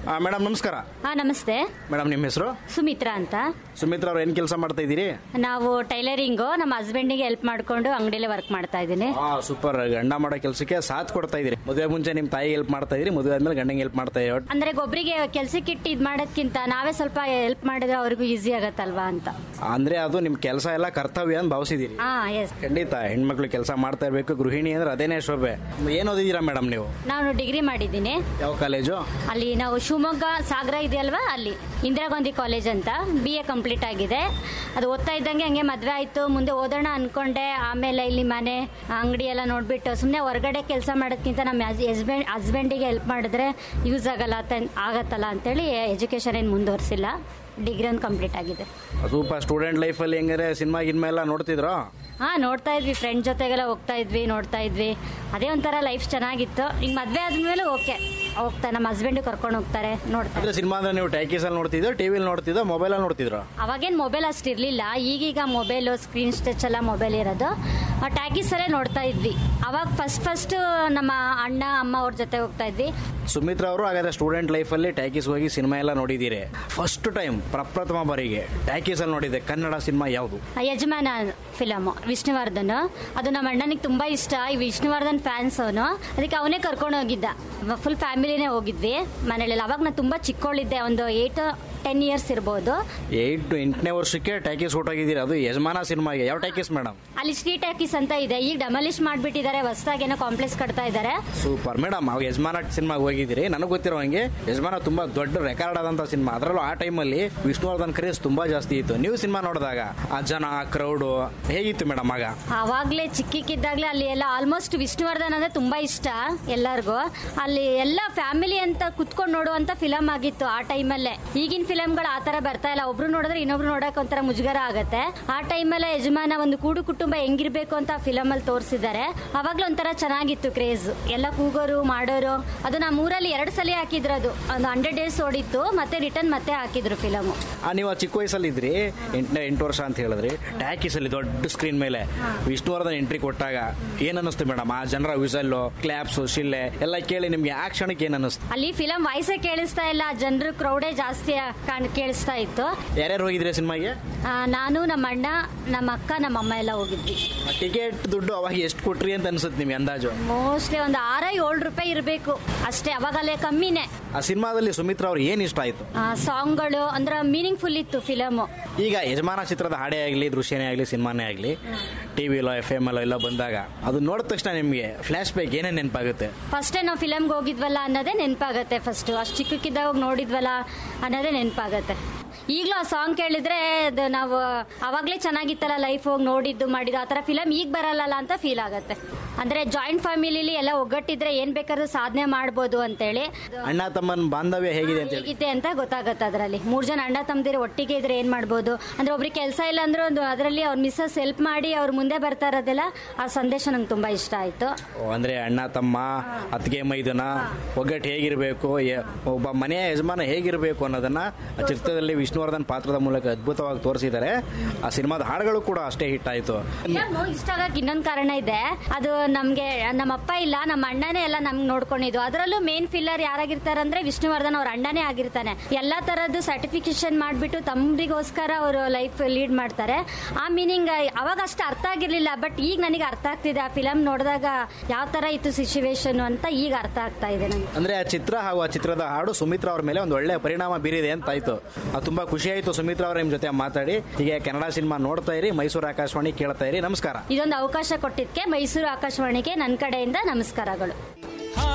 madam ನಮಸ್ಕಾರ ಹಾ ನಮಸ್ತೆ ಮೇಡಮ್ ನಿಮ್ಮ ಹೆಸರು ಸುಮಿತ್ರಾ ಅಂತ ಸುಮಿತ್ರ ಅವ್ರು ಏನು ಕೆಲಸ ಮಾಡ್ತಾ ಇದ್ದೀರಿ ನಾವು ಟೈಲರಿಂಗು ನಮ್ಮ ಹಸ್ಬೆಂಡಿಗೆ ಹೆಲ್ಪ್ ಮಾಡ್ಕೊಂಡು ಅಂಗಡಿಯಲ್ಲಿ ವರ್ಕ್ ಮಾಡ್ತಾ ಇದ್ದೀನಿ ಆ ಸೂಪರ್ ಗಂಡ ಮಾಡೋ ಕೆಲಸಕ್ಕೆ ಸಾಥ್ ಕೊಡ್ತಾ ಇದ್ದೀರಿ ಮದುವೆ ಮುಂಚೆ ನಿಮ್ಮ ತಾಯಿ ಹೆಲ್ಪ್ ಮಾಡ್ತಾ ಇದ್ದೀರಿ ಮದುವೆ ಆದ್ಮೇಲೆ ಗಂಡಂಗೆ ಹೆಲ್ಪ್ ಮಾಡ್ತಾ ಇದ್ದೀರಿ ಅಂದ್ರೆ ಒಬ್ರಿಗೆ ಕೆಲ್ಸಕ್ಕೆ ಇಟ್ಟು ಇದ್ ಮಾಡೋದ್ಕಿಂತ ನಾವೇ ಸ್ವಲ್ಪ ಹೆಲ್ಪ್ ಮಾಡಿದ್ರೆ ಅವ್ರಿಗೂ ಈಸಿ ಆಗತ್ತಲ್ವಾ ಅಂತ ಅಂದ್ರೆ ಅದು ನಿಮ್ಮ ಕೆಲಸ ಎಲ್ಲ ಕರ್ತವ್ಯ ಅಂತ ಭಾವಿಸಿದ್ದೀರಿ ಹಾ ಎಸ್ ಖಂಡಿತ ಹೆಣ್ಮಕ್ಳು ಕೆಲಸ ಮಾಡ್ತಾ ಇರಬೇಕು ಗೃಹಿಣಿ ಅಂದ್ರೆ ಅದೇನೇ ಶೋಭೆ ಏನು ಓದಿದ್ದೀರಾ ಮೇಡಮ್ ನೀವು ನಾನು ಡಿಗ್ರಿ ಮಾಡಿದ್ದೀನಿ ಯಾವ ಕಾಲೇಜು ಅಲ್ಲಿ ನಾವು ಶಿವಮೊಗ್ಗ ಸಾಗರ ಇದೆಯಲ್ವಾ ಅಲ್ಲಿ ಇಂದಿರಾ ಗಾಂಧಿ ಕಾಲೇಜ್ ಅಂತ ಬಿ ಎ ಕಂಪ್ಲೀಟ್ ಆಗಿದೆ ಅದು ಓದ್ತಾ ಇದ್ದಂಗೆ ಹಂಗೆ ಮದ್ವೆ ಆಯ್ತು ಮುಂದೆ ಓದೋಣ ಅನ್ಕೊಂಡೆ ಆಮೇಲೆ ಇಲ್ಲಿ ಮನೆ ಅಂಗಡಿ ಎಲ್ಲ ನೋಡ್ಬಿಟ್ಟು ಸುಮ್ಮನೆ ಹೊರಗಡೆ ಕೆಲಸ ಮಾಡೋದ್ಕಿಂತ ನಮ್ಮ ಹಸ್ಬೆಂಡ್ ಹಸ್ಬೆಂಡಿಗೆ ಹೆಲ್ಪ್ ಮಾಡಿದ್ರೆ ಯೂಸ್ ಆಗಲ್ಲ ಅಂತ ಆಗತ್ತಲ್ಲ ಅಂತೇಳಿ ಎಜುಕೇಶನ್ ಏನು ಮುಂದುವರಿಸಿಲ್ಲ ಡಿಗ್ರಿ ಒಂದು ಕಂಪ್ಲೀಟ್ ಆಗಿದೆ ಸೂಪರ್ ಸ್ಟೂಡೆಂಟ್ ಲೈಫಲ್ಲಿ ಹೆಂಗಾರೆ ಸಿನಿಮಾ ಗಿನ್ಮಾ ಎಲ್ಲ ನೋಡ್ತಿದ್ರೋ ಹಾ ನೋಡ್ತಾ ಇದ್ವಿ ಫ್ರೆಂಡ್ ಜೊತೆಗೆಲ್ಲ ಹೋಗ್ತಾ ಇದ್ವಿ ನೋಡ್ತಾ ಇದ್ವಿ ಅದೇ ಒಂಥರ ಲೈಫ್ ಚೆನ್ನಾಗಿತ್ತು ಈಗ ಮದ್ವೆ ಆದ್ಮೇಲೆ ಓಕೆ ಹೋಗ್ತಾ ನಮ್ಮ ಹಸ್ಬೆಂಡ್ ಕರ್ಕೊಂಡು ಹೋಗ್ತಾರೆ ನೋಡ್ತಾ ಅಂದ್ರೆ ಸಿನಿಮಾ ಅಂದ್ರೆ ನೀವು ಟೈಕೀಸಲ್ಲಿ ನೋಡ್ತಿದ್ದೋ ಟಿವಿಲಿ ನೋಡ್ತಿದ್ದೋ ಮೊಬೈಲಲ್ಲಿ ನೋಡ್ತಿದ್ರೋ ಅವಾಗೇನು ಮೊಬೈಲ್ ಅಷ್ಟು ಇರಲಿಲ್ಲ ಈಗೀಗ ಮೊಬೈಲು ಸ್ಕ್ರೀನ್ ಟಚ್ ಎಲ್ಲ ಮೊಬೈಲ್ ಇರೋದು ಟ್ಯಾಕೀಸ್ ಅಲ್ಲೇ ನೋಡ್ತಾ ಇದ್ವಿ ಅವಾಗ ಫಸ್ಟ್ ಫಸ್ಟ್ ನಮ್ಮ ಅಣ್ಣ ಅಮ್ಮ ಅವ್ರ ಜೊತೆ ಹೋಗ್ತಾ ಇದ್ವಿ ಸುಮಿತ್ರ ಅವರು ಹಾಗಾದ್ರೆ ಸ್ಟೂಡೆಂಟ್ ಲೈಫಲ್ಲಿ ಟ್ಯಾಕೀಸ್ ಹೋಗಿ ಸಿನಿಮಾ ಎಲ್ಲ ನೋಡಿದ್ದೀರಿ ಫಸ್ಟ್ ಟೈಮ್ ಪ್ರಪ್ರಥಮ ಬಾರಿಗೆ ಟ್ಯಾಕೀಸಲ್ಲಿ ನೋಡಿದ್ದೆ ಕನ್ನಡ ಸಿನಿಮಾ ಯಾವುದು ಆ ಯಜಮಾನ ಫಿಲಮ್ ವಿಷ್ಣುವರ್ಧನ್ ಅದು ನಮ್ಮ ಅಣ್ಣನಿಗೆ ತುಂಬಾ ಇಷ್ಟ ಈ ವಿಷ್ಣುವರ್ಧನ್ ಫ್ಯಾನ್ಸ್ ಅವನು ಅದಕ್ಕೆ ಅವನೇ ಕರ್ಕೊಂಡು ಹೋಗಿದ್ದ ಫುಲ್ ಫ್ಯಾಮಿಲಿನೇ ಹೋಗಿದ್ವಿ ಮನೇಲಿ ಅವಾಗ ನಾನು ತುಂಬಾ ಚಿಕ್ಕವಳಿದ್ದೆ ಒಂದು ಏಟ್ ಟೆನ್ ಇಯರ್ಸ್ ಇರ್ಬೋದು ಏಟ್ ಎಂಟನೇ ವರ್ಷಕ್ಕೆ ಟ್ಯಾಕೀಸ್ ಹೊಟ್ಟೋಗಿದ್ದೀರಿ ಅದು ಯಜಮಾನ ಸಿನಿಮಾಗೆ ಯಾವ ಟ್ಯಾಕೀಸ್ ಮೇಡಮ್ ಅಲ್ಲಿ ಸ್ಟ್ರೀಟ್ ಟ್ಯಾಕೀಸ್ ಅಂತ ಇದೆ ಈಗ ಡೆಮಾಲಿಷ್ ಮಾಡಿಬಿಟ್ಟಿದ್ದಾರೆ ಹೊಸದಾಗಿ ಏನೋ ಕಾಂಪ್ಲೆಕ್ಸ್ ಕಟ್ತಾ ಇದ್ದಾರೆ ಸೂಪರ್ ಮೇಡಮ್ ಅವಾಗ ಯಜಮಾನ ಸಿನಿಮಾಗೆ ಹೋಗಿದ್ದೀರಿ ನನಗೆ ಗೊತ್ತಿರೋ ಹಂಗೆ ಯಜಮಾನ ತುಂಬಾ ದೊಡ್ಡ ರೆಕಾರ್ಡ್ ಆದಂತ ಸಿನಿಮಾ ಅದರಲ್ಲೂ ಆ ಟೈಮಲ್ಲಿ ವಿಷ್ಣುವರ್ಧನ್ ಕ್ರೇಜ್ ತುಂಬಾ ಜಾಸ್ತಿ ಇತ್ತು ನೀವು ಸಿನಿಮಾ ನೋಡಿದಾಗ ಆ ಜನ ಆ ಕ್ರೌಡು ಹೇಗಿತ್ತು ಮೇಡಮ್ ಆಗ ಅವಾಗ್ಲೇ ಚಿಕ್ಕಿಕ್ಕಿದ್ದಾಗ್ಲೇ ಅಲ್ಲಿ ಎಲ್ಲ ಆಲ್ಮೋಸ್ಟ್ ವಿಷ್ಣುವರ್ಧನ್ ಅಂದ್ರೆ ತುಂಬಾ ಇಷ್ಟ ಎಲ್ಲರಿಗೂ ಅಲ್ಲಿ ಎಲ್ಲ ಫ್ಯಾಮಿಲಿ ಅಂತ ಕುತ್ಕೊಂಡು ನೋಡುವಂತ ಫಿಲಮ್ ಆಗಿತ್ತು ಆ ಟೈಮಲ್ಲೇ ಈಗಿನ ಫಿಲಮ್ಗಳು ಆ ತರ ಬರ್ತಾ ಇಲ್ಲ ಒಬ್ರು ನೋಡಿದ್ರೆ ಇನ್ನೊಬ್ರು ನೋಡಕ್ ಒಂಥರ ಮುಜುಗರ ಆಗತ್ತೆ ಆ ಟೈಮಲ್ಲೇ ಯಜಮಾನ ಒಂದು ಕೂಡು ಕುಟುಂಬ ಹೆಂಗಿರ್ಬೇಕು ಅಂತ ಫಿಲಮ್ ಅಲ್ಲಿ ತೋರಿಸಿದ್ದಾರೆ ಅವಾಗ್ಲೂ ಒಂಥರ ಚೆನ್ನಾಗಿತ್ತು ಕ್ರೇಜ್ ಎಲ್ಲ ಕೂಗೋರು ಮಾಡೋರು ಅದು ನಮ್ಮ ಊರಲ್ಲಿ ಎರಡು ಸಲ ಹಾಕಿದ್ರು ಅದು ಒಂದು ಹಂಡ್ರೆಡ್ ಡೇಸ್ ಓಡಿತ್ತು ಮತ್ತೆ ರಿಟರ್ನ್ ಮತ್ತೆ ಹಾಕಿದ್ರು ಫಿಲಮ್ ಆ ನೀವು ಆ ಚಿಕ್ಕ ವಯಸ್ಸಲ್ಲಿ ಇದ್ರಿ ಎಂಟನೇ ಎಂಟು ವರ್ಷ ಅಂತ ಹೇಳಿದ್ರಿ ಟ್ಯಾಕೀಸ್ ಅಲ್ಲಿ ದೊಡ್ಡ ಸ್ಕ್ರೀನ್ ಮೇಲೆ ವಿಷ್ಣುವರ್ಧನ್ ಎಂಟ್ರಿ ಕೊಟ್ಟಾಗ ಏನ್ ಅನ್ನಿಸ್ತು ಮೇಡಮ್ ಆ ಜನರ ವಿಸಲ್ಲು ಕ್ಲಾಪ್ಸು ಶಿಲ್ಲೆ ಎಲ್ಲ ಕೇಳಿ ನಿಮ್ಗೆ ಆ ಕ್ಷಣಕ್ಕೆ ಏನ್ ಅನ್ನಿಸ್ತು ಅಲ್ಲಿ ಫಿಲಂ ವಾಯ್ಸೇ ಕೇಳಿಸ್ತಾ ಇಲ್ಲ ಜನರು ಕ್ರೌಡೇ ಜಾಸ್ತಿ ಕಾಣ್- ಕೇಳಿಸ್ತಾ ಇತ್ತು ಯಾರ್ಯಾರು ಹೋಗಿದ್ರಿ ಸಿನಿಮಾಗೆ ಆ, ನಾನು ನಮ್ಮ ಅಣ್ಣ ನಮ್ಮ ಅಕ್ಕ ನಮ್ಮ ಅಮ್ಮ ಎಲ್ಲ ಹೋಗಿದ್ವಿ ಟಿಕೆಟ್ ದುಡ್ಡು ಅವಾಗ ಎಷ್ಟು ಕೊಟ್ರಿ ಅಂತ ಅನ್ಸುತ್ತೆ ನಿಮ್ಗೆ ಅಂದಾಜು ಮೋಸ್ಟ್ಲಿ ಒಂದು ಆರ ಏಳು ರೂಪಾಯಿ ಇರಬೇಕು ಅಷ್ಟೇ ಅವಾಗಲ್ಲೇ ಕಮ್ಮಿನೇ ಆ ಸಿನಿಮಾದಲ್ಲಿ ಸುಮಿತ್ರ ಅವ್ರು ಏನ್ ಇಷ್ಟ ಆಯ್ತು ಸಾಂಗ್ಗಳು ಅಂದ್ರೆ ಮೀನಿಂಗ್ಫುಲ್ ಇತ್ತು ಫಿಲಮು ಈಗ ಯಜಮಾನ ಚಿತ್ರದ ಹಾಡೇ ಆಗಲಿ ದೃಶ್ಯನೇ ಆಗಲಿ ಸಿನಿಮಾನೇ ಆಗಲಿ ಟಿವಿಲೋ ಎಫ್ ಎಮ್ ಎಲ್ಲೋ ಎಲ್ಲ ಬಂದಾಗ ಅದು ನೋಡಿದ ತಕ್ಷಣ ನಿಮಗೆ ಫ್ಲಾಶ್ ಬ್ಯಾಕ್ ಏನೇನು ನೆನಪಾಗುತ್ತೆ ಫಸ್ಟೇ ನಾವು ಫಿಲಮ್ಗೆ ಹೋಗಿದ್ವಲ್ಲ ಅನ್ನೋದೇ ನೆನಪಾಗತ್ತೆ ಫಸ್ಟ್ ಅಷ್ಟು ಚಿಕ್ಕಕ್ಕಿದ್ದಾಗ ನೋಡಿದ್ವಲ್ಲ ಅನ್ನೋದೇ ನೆನಪಾಗತ್ತೆ ಈಗಲೂ ಆ ಸಾಂಗ್ ಕೇಳಿದ್ರೆ ಅದು ನಾವು ಅವಾಗಲೇ ಚೆನ್ನಾಗಿತ್ತಲ್ಲ ಲೈಫ್ ಹೋಗಿ ನೋಡಿದ್ದು ಮಾಡಿದ್ದು ಆ ಥರ ಫಿಲಮ್ ಈಗ ಬರಲ್ಲ ಅಂತ ಫೀಲ್ ಆಗತ್ತೆ ಅಂದ್ರೆ ಜಾಯಿಂಟ್ ಫ್ಯಾಮಿಲಿಲಿ ಎಲ್ಲ ಒಗ್ಗಟ್ಟಿದ್ರೆ ಏನ್ ಬೇಕಾದ್ರೂ ಸಾಧನೆ ಮಾಡ್ಬೋದು ಅಂತೇಳಿ ಅಣ್ಣ ತಮ್ಮನ ಬಾಂಧವ್ಯ ಹೇಗಿದೆ ಅಂತ ಹೇಳಿ ಹೇಗಿದೆ ಅಂತ ಗೊತ್ತಾಗತ್ತೆ ಅದರಲ್ಲಿ ಮೂರ್ ಜನ ಅಣ್ಣ ತಮ್ಮದಿರು ಒಟ್ಟಿಗೆ ಇದ್ರೆ ಏನ್ ಮಾಡ್ಬೋದು ಅಂದ್ರೆ ಒಬ್ರಿಗೆ ಕೆಲಸ ಇಲ್ಲ ಅಂದ್ರೆ ಒಂದು ಅದರಲ್ಲಿ ಅವ್ರ ಮಿಸ್ಸಸ್ ಹೆಲ್ಪ್ ಮಾಡಿ ಅವ್ರ ಮುಂದೆ ಬರ್ತಾ ಇರೋದೆಲ್ಲ ಆ ಸಂದೇಶ ನಂಗೆ ತುಂಬಾ ಇಷ್ಟ ಆಯ್ತು ಓ, ಅಂದ್ರೆ ಅಣ್ಣ ತಮ್ಮ ಅತ್ತಿಗೆ ಮೈದನ ಒಗ್ಗಟ್ಟು ಹೇಗಿರಬೇಕು ಒಬ್ಬ ಮನೆಯ ಯಜಮಾನ ಹೇಗಿರಬೇಕು ಅನ್ನೋದನ್ನ ಆ ಚಿತ್ರದಲ್ಲಿ ವಿಷ್ಣುವರ್ಧನ್ ಪಾತ್ರದ ಮೂಲಕ ಅದ್ಭುತವಾಗಿ ತೋರಿಸಿದ್ದಾರೆ ಆ ಸಿನಿಮಾದ ಹಾಡುಗಳು ಕೂಡ ಅಷ್ಟೇ ಹಿಟ್ ಆಯ್ತು ಫಿಲಮ್ಮು ಇಷ್ಟ ಆಗಕ್ಕೆ ಇನ್ನೊಂದು ಕಾರಣ ಇದೆ ಅದು ನಮ್ಗೆ ನಮ್ಮ ಅಪ್ಪ ಇಲ್ಲ ನಮ್ಮ ಅಣ್ಣನೇ ಎಲ್ಲ ನಮ್ಗೆ ನೋಡ್ಕೊಂಡಿದ್ದು ಅದರಲ್ಲೂ ಮೇನ್ ಫಿಲ್ಲರ್ ಯಾರಾಗಿರ್ತಾರೆ ಅಂದ್ರೆ ವಿಷ್ಣುವರ್ಧನ್ ಅವ್ರ ಅಣ್ಣನೇ ಆಗಿರ್ತಾನೆ ಎಲ್ಲಾ ತರದ್ದು ಸರ್ಟಿಫಿಕೇಶನ್ ಮಾಡ್ಬಿಟ್ಟು ತಮ್ಮರಿಗೋಸ್ಕರ ಅವರು ಲೈಫ್ ಲೀಡ್ ಮಾಡ್ತಾರೆ ಆ ಮೀನಿಂಗ್ ಅವಾಗ ಅಷ್ಟು ಅರ್ಥ ಆಗಿರ್ಲಿಲ್ಲ ಬಟ್ ಈಗ ನನಗೆ ಅರ್ಥ ಆಗ್ತಿದೆ ಆ ಫಿಲಮ್ ನೋಡಿದಾಗ ಯಾವ ತರ ಇತ್ತು ಸಿಚುವೇಶನ್ ಅಂತ ಈಗ ಅರ್ಥ ಆಗ್ತಾ ಇದೆ ನನಗೆ ಅಂದ್ರೆ ಆ ಚಿತ್ರ ಹಾಗೂ ಆ ಚಿತ್ರದ ಹಾಡು ಸುಮಿತ್ರ ಅವ್ರ ಮೇಲೆ ಒಂದು ಒಳ್ಳೆ ಪರಿಣಾಮ ಬೀರಿದೆ ಅಂತ ಆಯ್ತು ಅದು ತುಂಬಾ ಖುಷಿ ಆಯ್ತು ಸುಮಿತ್ರ ಅವರ ನಿಮ್ ಜೊತೆ ಮಾತಾಡಿ ಹೀಗೆ ಕನ್ನಡ ಸಿನಿಮಾ ನೋಡ್ತಾ ಇರಿ ಮೈಸೂರು ಆಕಾಶವಾಣಿ ಕೇಳ್ತಾ ಇರಿ ನಮಸ್ಕಾರ ಇದೊಂದು ಅವಕಾಶ ಕೊಟ್ಟಿದ್ದಕ್ಕೆ ಮೈಸೂರು ಆಕಾಶವಾಣಿಗೆ ನನ್ನ ಕಡೆಯಿಂದ ನಮಸ್ಕಾರಗಳು